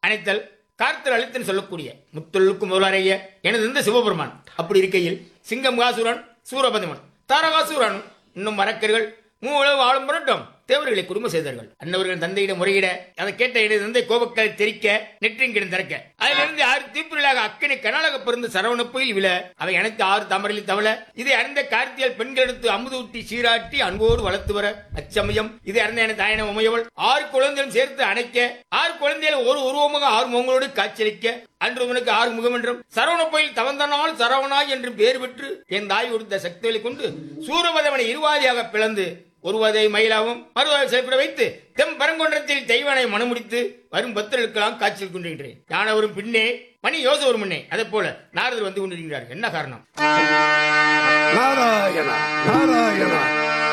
அணைத்தல் கார்த்தல் அழித்தல் சொல்லக்கூடிய முத்தொழுக்கு முதலாரைய எனது இந்த சிவபெருமான் அப்படி இருக்கையில் சிங்கம்காசுரன் சூரபதிமன் தாரகாசுரன் இன்னும் மரக்கர்கள் மூளவு ஆளும் புரட்டும் தேவர்களை குடும்ப செய்தார்கள் அன்னவர்கள் தந்தையிடம் முறையிட அதை கேட்ட எனது தந்தை கோபக்களை தெரிக்க நெற்றிங்கிடம் திறக்க அதிலிருந்து ஆறு தீப்புகளாக அக்கனை கனாலக பிறந்து சரவணப்புயில் விழ அவை அனைத்து ஆறு தாமரையில் தவள இதை அறிந்த கார்த்தியால் பெண்களெடுத்து அமுது ஊட்டி சீராட்டி அன்போடு வளர்த்து வர அச்சமயம் இதை அறிந்த என தாயன உமையவள் ஆறு குழந்தைகளும் சேர்த்து அணைக்க ஆறு குழந்தைகள் ஒரு உருவமாக ஆறு முகங்களோடு காட்சியளிக்க அன்று உனக்கு ஆறு முகம் என்றும் சரவண கோயில் தவந்தனால் சரவணாய் என்று பேர் பெற்று என் தாய் கொடுத்த சக்திகளை கொண்டு சூரபதவனை இருவாதியாக பிளந்து ஒருவதை மயிலாவும் மறுவதை செயல்பட வைத்து தெம் பரங்கொன்றத்தில் தெய்வனை மனமுடித்து வரும் பக்தர்களுக்கெல்லாம் காட்சியில் கொண்டிருக்கிறேன் யானவரும் பின்னே மணி யோசவரும் முன்னே அதே போல நாரதர் வந்து கொண்டிருக்கிறார் என்ன காரணம் நாராயணா நாராயணா